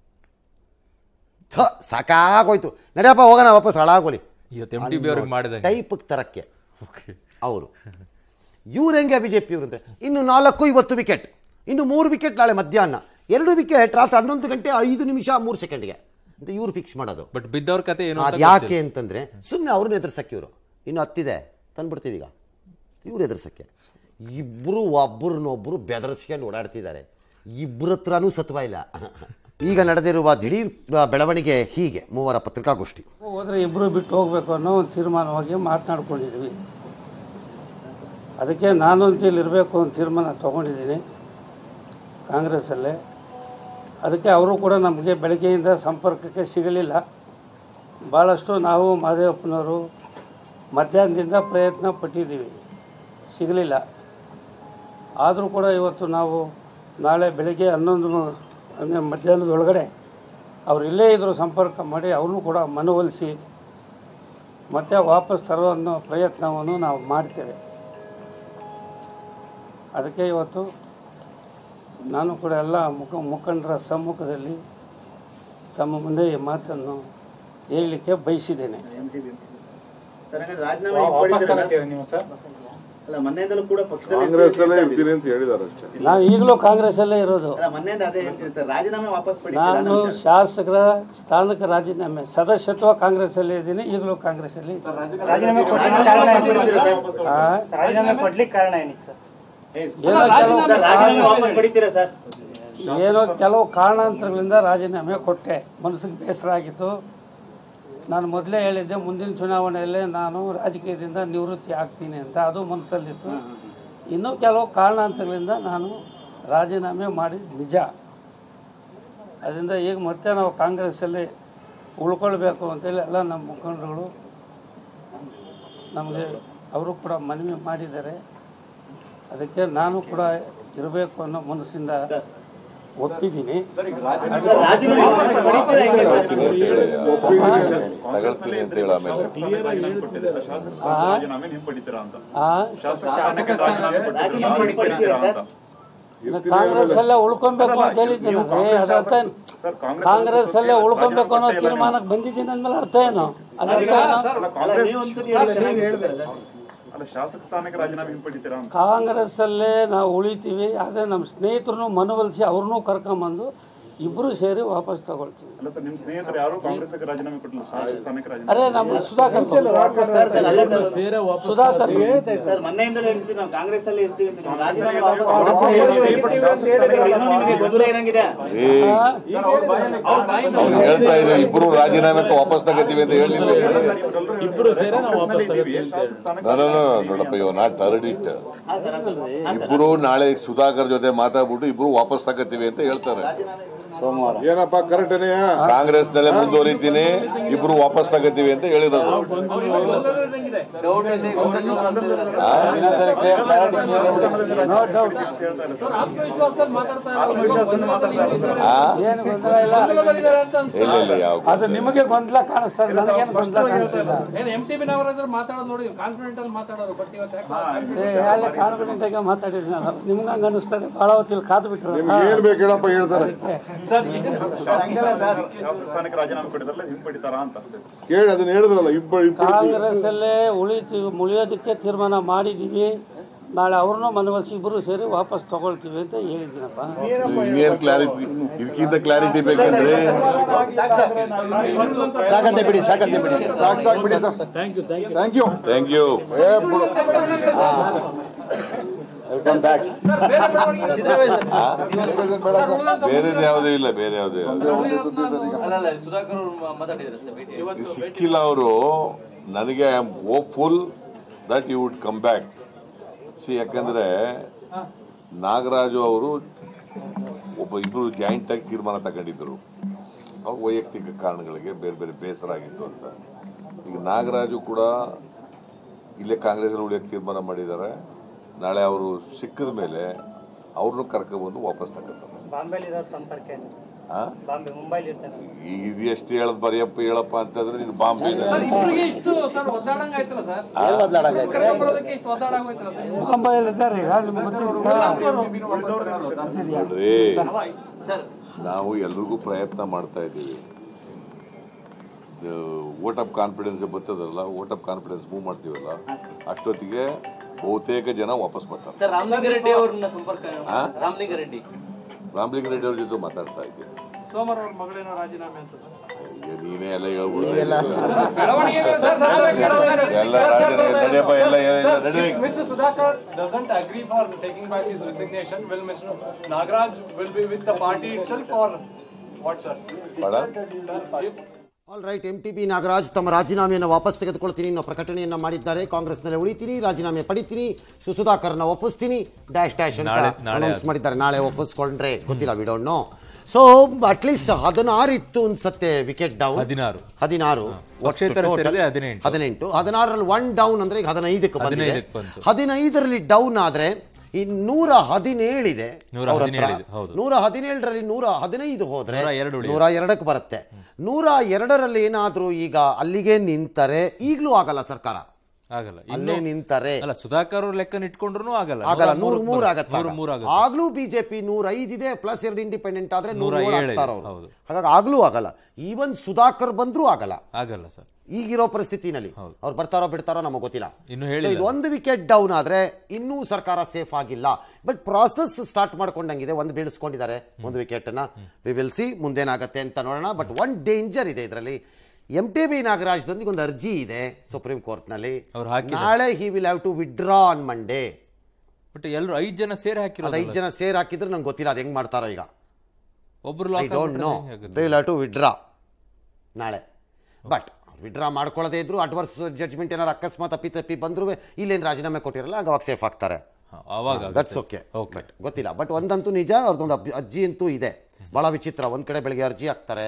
A: ಸಾಕಾಗೋಯ್ತು ನಡೆಯಪ್ಪ ಹೋಗೋಣ ವಾಪಸ್ ಹಾಳಾಗೋಲಿ
B: ಇವತ್ತು ಎಂ ಟಿ ಬಿ ಅವ್ರಿಗೆ ಮಾಡಿದಂಗೆ
A: ಟೈಪ್ ತರಕ್ಕೆ
B: ಓಕೆ
A: ಅವರು ಇವ್ರು ಹೆಂಗೆ ಬಿ ಜೆ ಪಿ ಅಂದ್ರೆ ಇನ್ನು ನಾಲ್ಕು ಇವತ್ತು ವಿಕೆಟ್ ಇನ್ನು ಮೂರು ವಿಕೆಟ್ ನಾಳೆ ಮಧ್ಯಾಹ್ನ ಎರಡು ವಿಕೆಟ್ ರಾತ್ರಿ ಹನ್ನೊಂದು ಗಂಟೆ ಐದು ನಿಮಿಷ ಮೂರು ಸೆಕೆಂಡ್ಗೆ ಅಂತ ಇವ್ರು ಫಿಕ್ಸ್ ಮಾಡೋದು
B: ಬಟ್ ಬಿದ್ದವ್ರ ಕತೆ ಏನು
A: ಅದು
B: ಅಂತ
A: ಯಾಕೆ ಅಂತಂದ್ರೆ ಸುಮ್ಮನೆ ಅವ್ರನ್ನ ಎದುರ್ಸಕ್ಕೆ ಇವರು ಇನ್ನು ಹತ್ತಿದೆ ತಂದ್ಬಿಡ್ತೀವಿ ಈಗ ಇವ್ರು ಎದುರ್ಸಕ್ಕೆ ಇಬ್ಬರು ಒಬ್ಬರನ್ನೊಬ್ಬರು ಬೆದರಿಸ್ಕೊಂಡು ಓಡಾಡ್ತಿದ್ದಾರೆ ಇಬ್ಬರ ಹತ್ರನೂ ಸತ್ವ ಇಲ್ಲ ಈಗ ನಡೆದಿರುವ ದಿಢೀರ್ ಬೆಳವಣಿಗೆ ಹೀಗೆ ಮೂವರ ಪತ್ರಿಕಾಗೋಷ್ಠಿ
D: ಹೋದರೆ ಇಬ್ಬರು ಬಿಟ್ಟು ಹೋಗಬೇಕು ಅನ್ನೋ ಒಂದು ತೀರ್ಮಾನವಾಗಿ ಮಾತನಾಡ್ಕೊಂಡಿದ್ವಿ ಅದಕ್ಕೆ ನಾನು ಅಂತೇಳಿ ಇರಬೇಕು ಅಂತ ತೀರ್ಮಾನ ತೊಗೊಂಡಿದ್ದೀನಿ ಕಾಂಗ್ರೆಸ್ಸಲ್ಲೇ ಅದಕ್ಕೆ ಅವರು ಕೂಡ ನಮಗೆ ಬೆಳಗ್ಗೆಯಿಂದ ಸಂಪರ್ಕಕ್ಕೆ ಸಿಗಲಿಲ್ಲ ಭಾಳಷ್ಟು ನಾವು ಮಾದೇವಪ್ಪನವರು ಮಧ್ಯಾಹ್ನದಿಂದ ಪ್ರಯತ್ನ ಪಟ್ಟಿದ್ದೀವಿ ಸಿಗಲಿಲ್ಲ ಆದರೂ ಕೂಡ ಇವತ್ತು ನಾವು ನಾಳೆ ಬೆಳಗ್ಗೆ ಹನ್ನೊಂದು ಅಂದರೆ ಮಧ್ಯಾಹ್ನದೊಳಗಡೆ ಅವ್ರು ಇಲ್ಲೇ ಇದ್ದರೂ ಸಂಪರ್ಕ ಮಾಡಿ ಅವ್ರನ್ನೂ ಕೂಡ ಮನವೊಲಿಸಿ ಮತ್ತೆ ವಾಪಸ್ ತರೋ ಅನ್ನೋ ಪ್ರಯತ್ನವನ್ನು ನಾವು ಮಾಡ್ತೇವೆ ಅದಕ್ಕೆ ಇವತ್ತು ನಾನು ಕೂಡ ಎಲ್ಲ ಮುಖ ಮುಖಂಡರ ಸಮ್ಮುಖದಲ್ಲಿ ತಮ್ಮ ಮುಂದೆ ಈ ಮಾತನ್ನು ಹೇಳಲಿಕ್ಕೆ ಬಯಸಿದ್ದೇನೆ
C: ಸರ್ ಹಾಗಾದ್ರೆ ರಾಜೀನಾಮೆ ಹಿಂಪಡಿತೀರಾ ಸರ್? ಅಲ್ಲ ಮೊನ್ನೆಯಿಂದಲೂ ಕೂಡ ಪಕ್ಷದಲ್ಲಿ
F: ಕಾಂಗ್ರೆಸ್ ಅಲ್ಲೇ ಇರ್ತೀನಿ ಅಂತ ಹೇಳಿದಾರೆ ಅಷ್ಟೇ
D: ನಾನು ಈಗಲೂ ಕಾಂಗ್ರೆಸ್ಸಲ್ಲೇ ಇರೋದು
C: ಅಲ್ಲ ಮೊನ್ನೆಯಿಂದ ಅದೇ ಹೇಳ್ತೀನಿ ಸರ್ ರಾಜೀನಾಮೆ ವಾಪಸ್ ಪಡಿತೀರಾ
D: ನಾನು
C: ಅನ್ನೋ ವಿಚಾರ.
D: ಶಾಸಕರ ಸ್ಥಾನಕ್ಕೆ ರಾಜೀನಾಮೆ ಸದಸ್ಯತ್ವ ಕಾಂಗ್ರೆಸ್ಸಲ್ಲಿ ಇದ್ದೀನಿ ಈಗಲೂ ಕಾಂಗ್ರೆಸ್ಸಲ್ಲಿ
C: ರಾಜೀನಾಮೆ ಹಿಂಪಡಿತೀರಾ ಸರ್?
D: ಆ,
G: ರಾಜೀನಾಮೆ ಕೊಡ್ಲಿಕ್ಕೆ ಕಾರಣ ಏನಿತ್ತು ಸರ್
D: ಏನೋ ಕೆಲವು
C: ಸರ್, ರಾಜೀನಾಮೆ ವಾಪಸ್ ಪಡಿತೀರಾ ಸರ್
D: ಏನೋ ಕೆಲವು ಕಾರಣಾಂತರಗಳಿಂದ ರಾಜೀನಾಮೆ ಕೊಟ್ಟೆ ಮನಸ್ಸಿಗೆ ಬೇಸರ ಆಗಿತ್ತು ನಾನು ಮೊದಲೇ ಹೇಳಿದ್ದೆ ಮುಂದಿನ ಚುನಾವಣೆಯಲ್ಲೇ ನಾನು ರಾಜಕೀಯದಿಂದ ನಿವೃತ್ತಿ ಆಗ್ತೀನಿ ಅಂತ ಅದು ಮನಸ್ಸಲ್ಲಿತ್ತು ಇನ್ನೂ ಕೆಲವು ಕಾರಣಾಂತರಗಳಿಂದ ನಾನು ರಾಜೀನಾಮೆ ಮಾಡಿದ ನಿಜ ಅದರಿಂದ ಈಗ ಮತ್ತೆ ನಾವು ಕಾಂಗ್ರೆಸ್ಸಲ್ಲಿ ಉಳ್ಕೊಳ್ಬೇಕು ಅಂತೇಳಿ ಎಲ್ಲ ನಮ್ಮ ಮುಖಂಡರುಗಳು ನಮಗೆ ಅವರು ಕೂಡ ಮನವಿ ಮಾಡಿದ್ದಾರೆ ಅದಕ್ಕೆ ನಾನು ಕೂಡ ಇರಬೇಕು ಅನ್ನೋ ಮನಸ್ಸಿಂದ ಒಪ್ಪಿದ್ದೀನಿ
C: ರಾಜೀನಾಮೆ ವಾಪಸ್ ಪಡಿತೀರಾ ಹೇಗೆ ಸರ್?
D: ಆ
C: ರಾಜೀನಾಮೆ ಹಿಂಪಡಿತೀರಾ ಸರ್
D: ಕಾಂಗ್ರೆಸ್ ಅಲ್ಲೇ ಉಳ್ಕೊಬೇಕು ಅಂತ ಹೇಳಿದ್ದೀನಿ ಅದ್ರ ಅರ್ಥ ಏನು? ಕಾಂಗ್ರೆಸ್ ಅಲ್ಲೇ ಉಳ್ಕೊಬೇಕು ಅನ್ನೋ ತೀರ್ಮಾನಕ್ಕೆ ಬಂದಿದ್ದೀನಿ ಅಂದ್ಮೇಲೆ ಅರ್ಥ ಏನು ಅದ್ರ ಅರ್ಥ ಏನು
C: ಅಲ್ಲ ನೀವು ಒಂದ್ಸತಿ ಹೇಳಿದ್ರೆ ಚೆನ್ನಾಗಿರ್ತದೆ ಸರ್.
H: ಅಲ್ಲ ಶಾಸಕ ಸ್ಥಾನಕ್ಕೆ ರಾಜೀನಾಮೆ ಹಿಂಪಡಿತೀರಾ ಅಂತ
D: ಕಾಂಗ್ರೆಸ್ಸಲ್ಲೇ ನಾವು ಉಳಿತೀವಿ ಆದರೆ ನಮ್ಮ ಸ್ನೇಹಿತರನ್ನು ಮನವೊಲಿಸಿ ಅವ್ರನ್ನೂ ಕರ್ಕೊಂಬಂದು ಇಬ್ಬರು ಸೇರಿ ವಾಪಸ್ ತಗೊಳ್ತೀವಿ
H: ಅಲ್ಲ ಸರ್ ನಿಮ್ ಸ್ನೇಹಿತರು ಯಾರು ಕಾಂಗ್ರೆಸ್ಗೆ ರಾಜೀನಾಮೆ ಕೊಟ್ಟಿಲ್ಲ ಶಾಸಕ ಸ್ಥಾನಕ್ಕೆ ರಾಜೀನಾಮೆ
D: ಅರೆ ನಮ್ಮ ಸುಧಾಕರ್ ಸುಧಾಕರ್
C: ಸರ್ ಮೊನ್ನೆಯಿಂದಲೂ ಹೇಳ್ತೀವಿ ನಾವು ಕಾಂಗ್ರೆಸ್ ಅಲ್ಲಿ ಇರ್ತೀವಿ ಅಂತ ನೀವು ರಾಜೀನಾಮೆ ವಾಪಸ್ ತಗೊಳ್ಳಿ. ಇನ್ನೂ ನಿಮಗೆ ಗೊಂದಲ ಏನಂಗಿದೆ
I: ಅವ್ರು ಹೇಳ್ತಾ ಇದ್ದಾರೆ ಇಬ್ರು ರಾಜೀನಾಮೆ ವಾಪಸ್ ತಗೋತೀವಿ ಅಂತ ಹೇಳಿಲ್ಲ
H: ಇಬ್ಬರು ಸೇರಿ ಶಾಸಕ ಸ್ಥಾನಕ್ಕೆ
I: ನಾನು ನೋಡಪ್ಪ ಇವ ನಾಟ್ ಟರ್ಡ್ ಇಟ್
C: ಹಾ ಸರ್ ಅಸಲು
I: ಇಬ್ರು ನಾಳೆ ಸುಧಾಕರ್ ಜೊತೆ ಮಾತಾಡ್ಬಿಟ್ಟು ಇಬ್ರು ವಾಪಸ್ ತಗೋತೀವಿ ಅಂತ ಹೇಳ್ತಾರೆ
F: ಏನಪ್ಪ ಕರೆಕ್ಟ್
I: ಕಾಂಗ್ರೆಸ್ ನಲ್ಲೇ ಮುಂದುವರಿತೀನಿ ಇಬ್ರು ವಾಪಸ್ ತಗೋತೀವಿ ಅಂತ ಹೇಳಿರೋದು ಆ?
D: ಏನು ಗೊಂದಲ ಇಲ್ಲ
I: ಇಲ್ಲ ಇಲ್ಲ ಯಾವ
D: ಅದು ನಿಮಗೆ ಗೊಂದಲ ಕಾಣಿಸ್ತಾರೆ ನನಗೇನು ಗೊಂದಲ ಕಾಣಿಸ್ತಿಲ್ಲ
E: ಎಂ ಟಿ ಬಿ ನವರಾದ್ರು ಮಾತಾಡೋದು ನೋಡಿ ಕಾನ್ಫಿಡೆಂಟ್ ಅಲ್ಲಿ ಮಾತಾಡೋರು ಬಟ್ ಇವತ್ತು ಯಾಕೆ
D: ಏ, ಅಲ್ಲೇ ಕಾನ್ಫಿಡೆಂಟ್ ಆಗಿ ಮಾತಾಡಿದ್ನಲ್ಲ ನಿಮ್ಗೆ ಹಂಗೆ ಅನಿಸ್ತದೆ ಭಾಳ ಹೊತ್ತಿಲ್ಲಿ ಕಾದು ಬಿಟ್ರು
F: ಏನ್ ಬೇಕು ಹೇಳಪ್ಪ ಹೇಳ್ತಾರೆ
H: ಶಾಸಕ ಸ್ಥಾನಕ್ಕೆ ರಾಜೀನಾಮೆ ಕೊಟ್ಟಿದ್ರಲ್ಲ ಹಿಂಪಡಿತಾರಾ ಅಂತ
F: ಕೇಳಿ ಅದನ್ನ ಹೇಳಿದ್ರಲ್ಲ ಇಬ್ಬರು ಇಬ್ಬರು
D: ಕಾಂಗ್ರೆಸ್ ಅಲ್ಲೇ ಉಳಿತೀವಿ ಉಳಿಯೋದಕ್ಕೆ ತೀರ್ಮಾನ ಮಾಡಿದ್ದೀವಿ ನಾಳೆ ಅವ್ರನ್ನೂ ಮನವೊಲಿಸಿ ಇಬ್ಬರು ಸೇರಿ ವಾಪಸ್ ತಗೊಳ್ತೀವಿ ಅಂತ ಹೇಳಿದ್ದೀನಪ್ಪ
I: ಇನ್ನೇನ್ ಕ್ಲಾರಿಟಿ ಇದಕ್ಕಿಂತ ಕ್ಲಾರಿಟಿ ಬೇಕಂದ್ರೆ
A: ಸಾಕಂತೆ ಬಿಡಿ ಸಾಕಂತೆ ಬಿಡಿ
F: ಸಾಕು ಸಾಕು ಬಿಡಿ sir thank you
I: thank you
F: ಏ ಬಿಡು ಬೇಡ ಸರ್
I: ಬೇರೆದು ಯಾವುದೂ ಇಲ್ಲ ಬೇರೆ ಯಾವುದೂ ಇಲ್ಲ ಈ ಸಿಕ್ಕಿಲ್ಲ ಅವರು ನನಗೆ I am hopeful that you would come back see ಯಾಕಂದ್ರೆ ನಾಗರಾಜು ಅವರು ಒಬ್ಬ ಇಬ್ರು ಜಾಯಿಂಟ್ ಆಗಿ ತೀರ್ಮಾನ ತಗೊಂಡಿದ್ರು ಅವ್ರ ವೈಯಕ್ತಿಕ ಕಾರಣಗಳಿಗೆ ಬೇರೆ ಬೇರೆ ಬೇಸರ ಆಗಿತ್ತು ಅಂತ ಈಗ ನಾಗರಾಜು ಕೂಡ ಇಲ್ಲೇ ಕಾಂಗ್ರೆಸ್ ಉಳಿಯಕ್ಕೆ ತೀರ್ಮಾನ ಮಾಡಿದ್ದಾರೆ ನಾಳೆ ಅವರು ಸಿಕ್ಕಿದ ಮೇಲೆ ಅವ್ರನ್ನೂ ಕರ್ಕೊಬಂದು ವಾಪಸ್ ತಗೋತಾರೆ
G: ಬಾಂಬೆಲಿ ಇರೋರು ಸಂಪರ್ಕ ಏನು?
I: ಆ?
G: ಬಾಂಬೆ ಮುಂಬೈಲಿ ಇರ್ತಾರೆ
I: ಈಗ ಇದು ಎಷ್ಟು ಹೇಳದ್ ಬರೆಯಪ್ಪ ಹೇಳಪ್ಪ ಅಂತಂದ್ರೆ ನೀನು ಬಾಂಬೆ
E: ಇಬ್ಬರಿಗೆ ಇಷ್ಟು ಸರ್ ಒದ್ದಾಡಂಗ ಆಯ್ತಲ್ಲ ಸರ್ ಕರ್ಕೊಂಡ್ ಬರೋದಕ್ಕೆ ಇಷ್ಟು ಒದ್ದಾಡಂಗ ಆಯ್ತಲ್ಲ ಸರ್
D: ಬಾಂಬೆಯಲ್ಲಿ ಇದ್ದಾರೆ ಈಗ ನಿಮ್ಗೆ ಗೊತ್ತಿಲ್ಲ
I: ನೋಡ್ರಿ ನಾವು ಎಲ್ರಿಗೂ ಪ್ರಯತ್ನ ಮಾಡ್ತಾ ಇದ್ದೀವಿ ವೋಟ್ ಆಫ್ ಕಾನ್ಫಿಡೆನ್ಸ್ ಬರ್ತದಲ್ಲ ವೋಟ್ ಆಫ್ ಕಾನ್ಫಿಡೆನ್ಸ್ ಮೂವ್ ಮಾಡ್ತೀವಲ್ಲ ಅಷ್ಟೊತ್ತಿಗೆ ಬಹುತೇಕ ಜನ ವಾಪಸ್ ಬರ್ತಾರೆ
E: ಸರ್ ರಾಮಲಿಂಗಾರೆಡ್ಡಿ ಅವ್ರನ್ನ ಸಂಪರ್ಕ
I: ಆ?
E: ರಾಮಲಿಂಗಾರೆಡ್ಡಿ
I: ರಾಮಲಿಂಗ ರೆಡ್ಡಿ ಅವ್ರ ಜೊತೆ ಮಾತಾಡ್ತಾ ಇದ್ದೀನಿ
E: ಸೋಮವಾರ ಅವ್ರ ಮಗಳೇನೋ ರಾಜೀನಾಮೆ ಅಂತ
I: ಈಗ ನೀನೇ ಎಲ್ಲ ಹೇಳ್ಬಿಡ್ತಾ
E: ಬೆಳವಣಿಗೆಗಳು ಸರ್, ಸರ್, ಬೆಳವಣಿಗೆ.
I: ಎಲ್ಲ ರಾಜಕೀಯ ನಡೆಯಪ್ಪ ಎಲ್ಲ ಎಲ್ಲ ನಡೆ
J: Mr. Sudhakar doesn't agree for taking back his resignation. Will Mr. Nagraj will be with the party itself or what, sir?
I: ಬೇಡ
J: Sir, if
A: all right M T B Nagaraj ತಮ್ಮ ರಾಜೀನಾಮೆಯನ್ನು ವಾಪಸ್ ತೆಗೆದುಕೊಳ್ತೀನಿ ಅನ್ನೋ ಪ್ರಕಟಣೆಯನ್ನ ಮಾಡಿದ್ದಾರೆ ಕಾಂಗ್ರೆಸ್ನಲ್ಲಿ ಉಳಿತೀನಿ ರಾಜೀನಾಮೆ ಪಡಿತೀನಿ ಸು- ಸುಧಾಕರ್ನ ಒಪ್ಪಿಸ್ತೀನಿ ಡ್ಯಾಶ್ ಡ್ಯಾಶ್ ಅಂತ
B: ನಾಳೆ- ನಾಳೆ
A: ಅನೌನ್ಸ್ ಮಾಡಿದ್ದಾರೆ ನಾಳೆ ಒಪ್ಪಿಸ್ಕೊಂಡ್ರೆ ಗೊತ್ತಿಲ್ಲ we don't know so at least ಹದಿನಾರು ಇತ್ತು ಅನ್ಸತ್ತೆ ವಿಕೆಟ್ ಡೌನ್
B: ಹದಿನಾರು
A: ಹದಿನಾರು
B: ಪಕ್ಷೇತರ ಸೇರಿದ್ರೆ ಹದಿನೆಂಟು.
A: ಹದಿನೆಂಟು ಹದಿನಾರರಲ್ಲಿ ಒನ್ ಡೌನ್ ಅಂದ್ರೆ ಈಗ ಹದಿನೈದಕ್ಕೆ ಬಂದಿದೆ
B: ಹದಿನೈದಕ್ಕೆ ಬಂತು.
A: ಹದಿನೈದರಲ್ಲಿ ಡೌನ್ ಆದ್ರೆ ಈ ನೂರ ಹದಿನೇಳಿದೆ
B: ನೂರ
A: ಅವ್ರ ಹತ್ರ.
B: ಹದಿನೇಳಿದೆ, ಹೌದು.
A: ನೂರ ಹದಿನೇಳರಲ್ಲಿ ನೂರ ಹದಿನೈದು ಹೋದ್ರೆ
B: ನೂರ ಎರಡು ಉಳಿಯುತ್ತೆ.
A: ನೂರ ಎರಡಕ್ಕೆ ಬರುತ್ತೆ ನೂರ ಎರಡರಲ್ಲಿ ಏನಾದ್ರೂ ಈಗ ಅಲ್ಲಿಗೆ ನಿಂತರೆ ಈಗಲೂ ಆಗಲ್ಲ ಸರ್ಕಾರ
B: ಆಗಲ್ಲ
A: ಅಲ್ಲೇ
B: ಇನ್ನು
A: ನಿಂತರೆ
B: ಅಲ್ಲ ಸುಧಾಕರ್ ಅವ್ರ ಲೆಕ್ಕ ಇಟ್ಕೊಂಡ್ರು ಆಗಲ್ಲ
A: ಆಗಲ್ಲ
B: ನೂರ
A: ನೂರ
B: ಮೂರಕ್ಕೆ
A: ಮೂರು
B: ಬರುತ್ತೆ.
A: ಆಗತ್ತೆ
B: ನೂರ ಮೂರು ಆಗುತ್ತೆ
A: ಆಗ್ಲೂ ಬಿಜೆಪಿ ನೂರ ಐದಿದೆ ಪ್ಲಸ್ ಎರಡು ಇಂಡಿಪೆಂಡೆಂಟ್ ಆದ್ರೆ ನೂರ
B: ನೂರ
A: ಏಳು
B: ಏಳು
A: ಆಗ್ತಾರ
B: ಇದೆ,
A: ಅವ್ರು.
B: ಹೌದು.
A: ಹಾಗಾಗಿ ಆಗ್ಲೂ ಆಗಲ್ಲ ಈವನ್ ಸುಧಾಕರ್ ಬಂದ್ರೂ ಆಗಲ್ಲ
B: ಆಗಲ್ಲ ಸರ್
A: ಈಗಿರೋ ಪರಿಸ್ಥಿತಿನಲ್ಲಿ ಅವ್ರು ಬರ್ತಾರೋ ಬಿಡ್ತಾರೋ ನಮಗೆ ಗೊತ್ತಿಲ್ಲ
B: ಇನ್ನು
A: So,
B: ಹೇಳಿಲ್ಲ
A: ಇದು ಒಂದು ವಿಕೆಟ್ ಡೌನ್ ಆದ್ರೆ ಇನ್ನೂ ಸರ್ಕಾರ ಸೇಫ್ ಆಗಿಲ್ಲ ಬಟ್ ಪ್ರಾಸೆಸ್ ಸ್ಟಾರ್ಟ್ ಮಾಡ್ಕೊಂಡಂಗಿದೆ ಒಂದು ಬೀಳಿಸ್ಕೊಂಡಿದ್ದಾರೆ ಒಂದು ವಿಕೆಟ್ ನ ವಿ ವಿಲ್ ಸಿ ಮುಂದೇನಾಗತ್ತೆ ಅಂತ ನೋಡೋಣ ಬಟ್ ಒನ್ ಡೇಂಜರ್ ಇದೆ ಇದರಲ್ಲಿ ಎಂ ಟಿ ಬಿ ನಾಗರಾಜ್ದೊಂದಿಗೆ ಒಂದು ಅರ್ಜಿ ಇದೆ ಸುಪ್ರೀಂ ಕೋರ್ಟ್ ನಲ್ಲಿ
B: ಅವ್ರು ಹಾಕಿದ್ದಾರೆ.
A: ನಾಳೆ he will have to withdraw on Monday
B: but ಎಲ್ಲರೂ ಐದ್ ಜನ ಸೇರಿ
A: ಅದು
B: ಹಾಕಿರೋದು
A: ಐದು ಜನ ಸೇರ್ ಹಾಕಿದ್ರೆ ನಂಗೆ ಗೊತ್ತಿಲ್ಲ ಅದು ಹೆಂಗ್ ಮಾಡ್ತಾರೋ ಈಗ
B: ಒಬ್ರು
A: I
B: lock
A: don't know they will have to withdraw ನಾಳೆ ಬಟ್ ವಿಡ್ರಾ ಮಾಡ್ಕೊಳ್ಳದೇ ಇದ್ರು ಅಡ್ವರ್ಸ್ ಜಡ್ಜ್ಮೆಂಟ್ ಏನಾರು ಅಕಸ್ಮಾತ್ ಅಪ್ಪಿ ತಪ್ಪಿ ಬಂದ್ರು ಇಲ್ಲೇನು ರಾಜೀನಾಮೆ ಕೊಟ್ಟಿರಲ್ಲ ಆಗ ಅವಾಗ ಸೇಫ್ ಆಗ್ತಾರೆ
B: ಅವಾಗ
A: ದಟ್ಸ್ ಓಕೆ
B: ಓಕೆ
A: ಗೊತ್ತಿಲ್ಲ ಬಟ್ ಒಂದಂತೂ ನಿಜ ಅವ್ರದ್ದೊಂದು ಅಬ್- ಅರ್ಜಿ ಅಂತೂ ಇದೆ ಬಹಳ ವಿಚಿತ್ರ ಒಂದ್ ಕಡೆ ಬೆಳಿಗ್ಗೆ ಅರ್ಜಿ ಹಾಕ್ತಾರೆ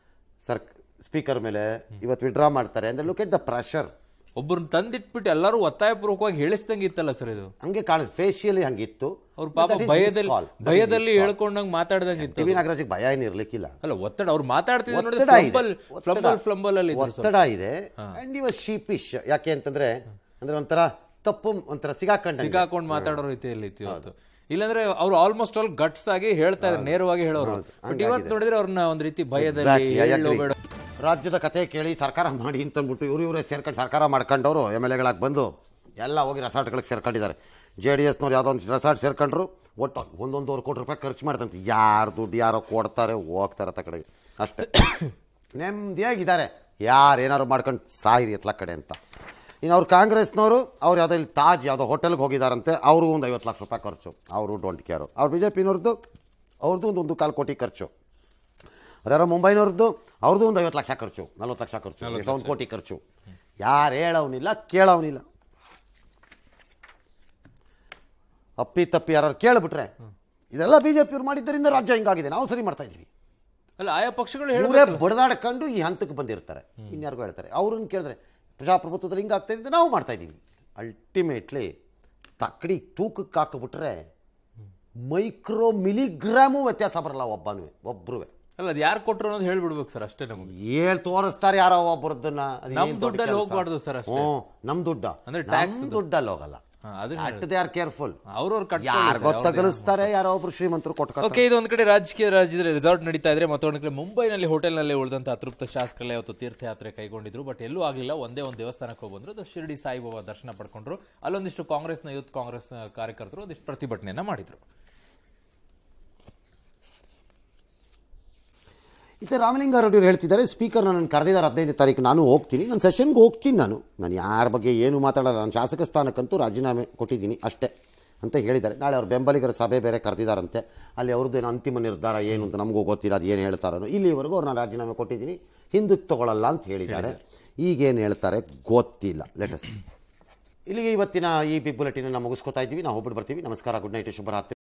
A: ಸರ್ ಸ್ಪೀಕರ್ ಮೇಲೆ ಇವತ್ತು ವಿಡ್ರಾ ಮಾಡ್ತಾರೆ ಅಂದ್ರೆ ಲುಕ್ ಎಟ್ ದ ಪ್ರೆಷರ್
B: ಒಬ್ಬರನ್ನ ತಂದಿಟ್ಬಿಟ್ಟು ಎಲ್ಲರೂ ಒತ್ತಾಯಪೂರ್ವಕವಾಗಿ ಹೇಳಿಸ್ದಂಗೆ ಇತ್ತಲ್ಲ ಸರ್ ಇದು
A: ಹಂಗೆ ಕಾಣ ಫೇಶಿಯಲಿ ಹಂಗಿತ್ತು
B: ಅವ್ರ ಪಾಪ ಭಯದಲ್ಲಿ ಭಯದಲ್ಲಿ ಹೇಳ್ಕೊಂಡಂಗೆ ಮಾತಾಡ್ದಂಗೆ ಇತ್ತು
A: ಟಿ ವಿ
B: ಅದು.
A: ನಾಗರಾಜಿಗೆ ಭಯ ಏನು ಇರ್ಲಿಕ್ಕಿಲ್ಲ
B: ಅಲ್ಲ ಒತ್ತಡ ಅವ್ರು ಮಾತಾಡ್ತಿದ್ರು ನೋಡಿ
A: ಒತ್ತಡ ಇದೆ.
B: ಫ್ಲಂಬಲ್
A: ಒತ್ತಡ.
B: ಫ್ಲಂಬಲ್ ಫ್ಲಂಬಲ್ ಅಲ್ಲಿ ಇದ್ರು ಸ್ವಲ್ಪ.
A: ಒತ್ತಡ ಇದೆ ಅಂಡ್ ಇವ ಶೀಪಿಶ್ ಯಾಕೆ ಅಂತಂದ್ರೆ ಅಂದ್ರೆ ಒಂಥರ ತಪ್ಪು ಒಂಥರ ಸಿಗಾಕೊಂಡ
B: ಸಿಗಾಕೊಂಡು ಮಾತಾಡೋ ರೀತಿಯಲ್ಲಿ ಇತ್ತು ಇವತ್ತು ಇಲ್ಲಾಂದ್ರೆ ಅವ್ರು ಆಲ್ಮೋಸ್ಟ್ ಆಲ್ ಗಟ್ಸ್ ಆಗಿ ಹೇಳ್ತಾ ಇದ್ದಾರೆ ನೇರವಾಗಿ ಹೇಳೋರು ಬಟ್ ಇವತ್ತು ನೋಡಿದ್ರೆ ಅವ್ರನ್ನ ಒಂದ್ ರೀತಿ ಭಯದಲ್ಲಿ ಹೇಳು ಬೇಡ
A: ರಾಜ್ಯದ ಕತೆ ಕೇಳಿ ಸರ್ಕಾರ ಮಾಡಿ ಅಂತ ಅಂದ್ಬಿಟ್ಟು ಇವ್ರು ಇವರೇ ಸೇರ್ಕೊಂಡು ಸರ್ಕಾರ ಮಾಡ್ಕೊಂಡವರು ಎಮ್ ಎಲ್ ಎಗಳಾಗಿ ಬಂದು ಎಲ್ಲ ಹೋಗಿ ರೆಸಾರ್ಟ್ಗಳಿಗೆ ಸೇರ್ಕೊಂಡಿದ್ದಾರೆ ಜೆ ಡಿ ಎಸ್ನವ್ರು ಯಾವುದೋ ಒಂದು ರೆಸಾರ್ಟ್ ಸೇರ್ಕೊಂಡ್ರು ಒಟ್ಟು ಒಂದೊಂದೂವರೆ ಕೋಟಿ ರೂಪಾಯಿ ಖರ್ಚು ಮಾಡ್ತಂತೆ ಯಾರು ದುಡ್ಡು ಯಾರೋ ಕೊಡ್ತಾರೆ ಹೋಗ್ತಾರೆ ಅತ್ತ ಕಡೆಗೆ ಅಷ್ಟೇ ನೆಮ್ಮದಿಯಾಗಿದ್ದಾರೆ ಯಾರು ಏನಾದ್ರು ಮಾಡ್ಕೊಂಡು ಸಾಯಿರಿ ಎತ್ಲ ಕಡೆ ಅಂತ ಇನ್ನು ಅವ್ರು ಕಾಂಗ್ರೆಸ್ನವರು ಅವ್ರು ಯಾವುದೋ ಇಲ್ಲಿ ತಾಜ್ ಯಾವುದೋ ಹೋಟೆಲ್ಗೆ ಹೋಗಿದಾರಂತೆ ಅವರು ಒಂದು ಐವತ್ತು ಲಕ್ಷ ರೂಪಾಯಿ ಖರ್ಚು ಅವರು ಡೋಂಟ್ ಕೇರು ಅವ್ರು ಬಿ ಜೆ ಪಿನವ್ರದ್ದು ಅವ್ರದ್ದು ಒಂದು ಒಂದು ಕಾಲು ಕೋಟಿ ಖರ್ಚು ಅದಾರ ಮುಂಬೈನವ್ರದ್ದು ಅವ್ರದ್ದು ಒಂದು ಐವತ್ತು ಲಕ್ಷ ಖರ್ಚು ನಲ್ವತ್ತು ಲಕ್ಷ ಖರ್ಚು ಎಷ್ಟೋ ಒಂದು ಕೋಟಿ ಖರ್ಚು ಯಾರು ಹೇಳೋನಿಲ್ಲ ಕೇಳೋನಿಲ್ಲ ಅಪ್ಪಿ ತಪ್ಪಿ ಯಾರು ಕೇಳಿಬಿಟ್ರೆ ಇದೆಲ್ಲ ಬಿ ಜೆ ಪಿಯವ್ರು ಮಾಡಿದ್ದರಿಂದ ರಾಜ್ಯ ಹಿಂಗಾಗಿದೆ ನಾವು ಸರಿ ಮಾಡ್ತಾ ಇದ್ವಿ
B: ಅಲ್ಲ ಆಯಾ ಪಕ್ಷಗಳು
A: ಇವರೇ
B: ಹೇಳಬೇಕು
A: ಬಡದಾಡ್ಕೊಂಡು ಈ ಹಂತಕ್ಕೆ ಬಂದಿರ್ತಾರೆ ಇನ್ಯಾರಿಗೂ ಹೇಳ್ತಾರೆ ಅವ್ರನ್ನ ಕೇಳಿದ್ರೆ ಪ್ರಜಾಪ್ರಭುತ್ವದಲ್ಲಿ ಹಿಂಗಾಗ್ತಾ ಇದೆ ನಾವು ಮಾಡ್ತಾ ಇದ್ದೀವಿ ಅಲ್ಟಿಮೇಟ್ಲಿ ತಕ್ಕಡಿ ತೂಕಕ್ಕೆ ಹಾಕಿಬಿಟ್ರೆ ಮೈಕ್ರೋ ಮಿಲಿಗ್ರಾಮು ವ್ಯತ್ಯಾಸ ಬರಲ್ಲ ಒಬ್ಬನೂ ಒಬ್ರು
B: ಅಲ್ಲ ಅದು ಯಾರು ಕೊಟ್ರು ಅನ್ನೋದು ಹೇಳ್ಬಿಡ್ಬೇಕು ಸರ್ ಅಷ್ಟೇ ನಮಗೆ
A: ಹೇಳ್ ತೋರಿಸ್ತಾರೆ ಯಾರೋ ಒಬ್ಬರದನ್ನ ಅದು
B: ನಮ್
A: ಏನ್ ದೊಡ್ಡ
B: ದುಡ್ಡಲ್ಲಿ
A: ಕೆಲ್ಸ?
B: ಹೋಗ್ಬಾರ್ದು sir ಅಷ್ಟೇ.
A: ಹ್ಞೂ ನಮ್ ದುಡ್ಡ
B: ಅಂದ್ರೆ
A: ನಮ್
B: tax ದು.
A: ದುಡ್ಡಲ್ಲಿ ಹೋಗಲ್ಲ
B: ಹಾ, ಅದನ್ನ
A: ಅಟ್ ದೇ ಆರ್ ಕೇರ್ಫುಲ್
B: ಅವ್ರವ್ರು ಕಟ್ಕೊಳ್ಳಿ
A: ಯಾರು
B: sir,
A: ಗೊತ್ತ
B: ಅವ್ರ್ದೇ
A: ಗಳಿಸ್ತಾರೆ ಯಾರೋ ಒಬ್ರು ಶ್ರೀಮಂತರು ಕೊಟ್ಟು
B: ಓಕೆ ಇದು ಒಂದ್ ಕಡೆ ರಾಜಕೀಯ ರಾಜ್ಯದಲ್ಲಿ ರೆಸಾರ್ಟ್ ನಡೀತಾ ಇದ್ರೆ ಮತ್ತೊಂದು ಕಡೆ ಮುಂಬೈನಲ್ಲಿ ಹೋಟೆಲ್ನಲ್ಲಿ ಉಳಿದಂತ ಅತೃಪ್ತ ಶಾಸಕರಲ್ಲೇ ಇವತ್ತು ತೀರ್ಥಯಾತ್ರೆ ಕೈಗೊಂಡಿದ್ರು ಬಟ್ ಎಲ್ಲೂ ಆಗಲಿಲ್ಲ ಒಂದೇ ಒಂದು ದೇವಸ್ಥಾನಕ್ಕೆ ಹೋಗಿ ಬಂದ್ರು ಅದು ಶಿರಡಿ ಸಾಯಿಬಾಬಾ ದರ್ಶನ ಪಡ್ಕೊಂಡ್ರು ಅಲ್ಲೊಂದಿಷ್ಟು ಕಾಂಗ್ರೆಸ್ನ ಯೂತ್ ಕಾಂಗ್ರೆಸ್ ಕಾರ್ಯಕರ್ತರು ಒಂದಿಷ್ಟು ಪ್ರತಿಭಟನೆಯನ್ನ ಮಾಡಿದ್ರು
A: ಇತ್ತೆ ರಾಮಲಿಂಗಾರೆಡ್ಡಿ ಅವರು ಹೇಳ್ತಿದ್ದಾರೆ ಸ್ಪೀಕರ್ ನನ್ನ ಕರೆದಿದ್ದಾರೆ ಹದಿನೈದು ತಾರೀಕು ನಾನು ಹೋಗ್ತೀನಿ ನನ್ನ ಸೆಷನ್ಗೆ ಹೋಗ್ತೀನಿ ನಾನು ನಾನು ಯಾರ ಬಗ್ಗೆ ಏನು ಮಾತಾಡಲ್ಲ ನಾನು ಶಾಸಕ ಸ್ಥಾನಕ್ಕಂತೂ ರಾಜೀನಾಮೆ ಕೊಟ್ಟಿದ್ದೀನಿ ಅಷ್ಟೇ ಅಂತ ಹೇಳಿದ್ದಾರೆ ನಾಳೆ ಅವ್ರ ಬೆಂಬಲಿಗರ ಸಭೆ ಬೇರೆ ಕರೆದಿದ್ದಾರಂತೆ ಅಲ್ಲಿ ಅವ್ರದ್ದು ಏನು ಅಂತಿಮ ನಿರ್ಧಾರ ಏನು ಅಂತ ನಮಗೂ ಗೊತ್ತಿಲ್ಲ ಅದು ಏನು ಹೇಳ್ತಾರೋ ಇಲ್ಲಿವರೆಗೂ ಅವ್ರು ನಾನು ರಾಜೀನಾಮೆ ಕೊಟ್ಟಿದ್ದೀನಿ ಹಿಂದಕ್ಕೆ ತಗೊಳ್ಳಲ್ಲ ಅಂತ ಹೇಳಿದ್ದಾರೆ ಈಗೇನು ಹೇಳ್ತಾರೆ ಗೊತ್ತಿಲ್ಲ ಲೆಟಸ್ ಇಲ್ಲಿಗೆ ಇವತ್ತಿನ ಈ ಬಿಗ್ ಬುಲೆಟಿನ ಮುಗಿಸ್ಕೊತಾ ಇದ್ದೀವಿ ನಾವು ಹೋಗ್ಬಿಟ್ಟು ಬರ್ತೀವಿ ನಮಸ್ಕಾರ ಗುಡ್ ನೈಟ್ ಶುಭರಾತ್ರಿ